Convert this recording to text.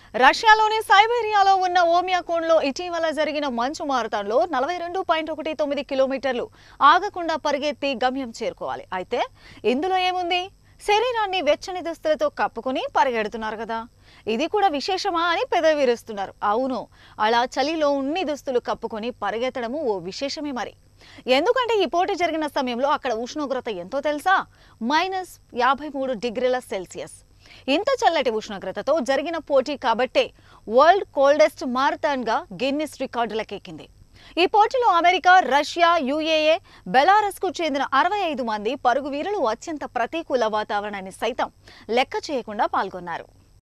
రష్యాలోని సైబేరియాలో ఉన్న ఓమియాకోన్లో ఇటీవల జరిగిన మంచు మారథాన్లో నలభై రెండు పాయింట్ ఒకటి తొమ్మిది కిలోమీటర్లు ఆగకుండా పరిగెత్తి గమ్యం చేరుకోవాలి అయితే ఇందులో ఏముంది శరీరాన్ని వెచ్చని దుస్తులతో కప్పుకొని పరిగెడుతున్నారు కదా ఇది కూడా విశేషమా అని పెదవి విరుస్తున్నారు అవును అలా చలిలో ఉన్ని దుస్తులు కప్పుకొని పరిగెత్తడము ఓ విశేషమే మరి ఎందుకంటే ఈ పోటీ జరిగిన సమయంలో అక్కడ ఉష్ణోగ్రత ఎంతో తెలుసా మైనస్ యాభై మూడు డిగ్రీల సెల్సియస్ ఇంత చల్లటి ఉష్ణోగ్రతతో జరిగిన పోటీ కాబట్టే వరల్డ్ కోల్డెస్ట్ మారథాన్ గా గిన్నిస్ రికార్డులకెక్కింది ఈ పోటీలో అమెరికా రష్యా యుఏఏ బెలారస్ కు చెందిన అరవై ఐదు మంది పరుగు వీరులు అత్యంత ప్రతికూల వాతావరణాన్ని సైతం లెక్క చేయకుండా పాల్గొన్నారు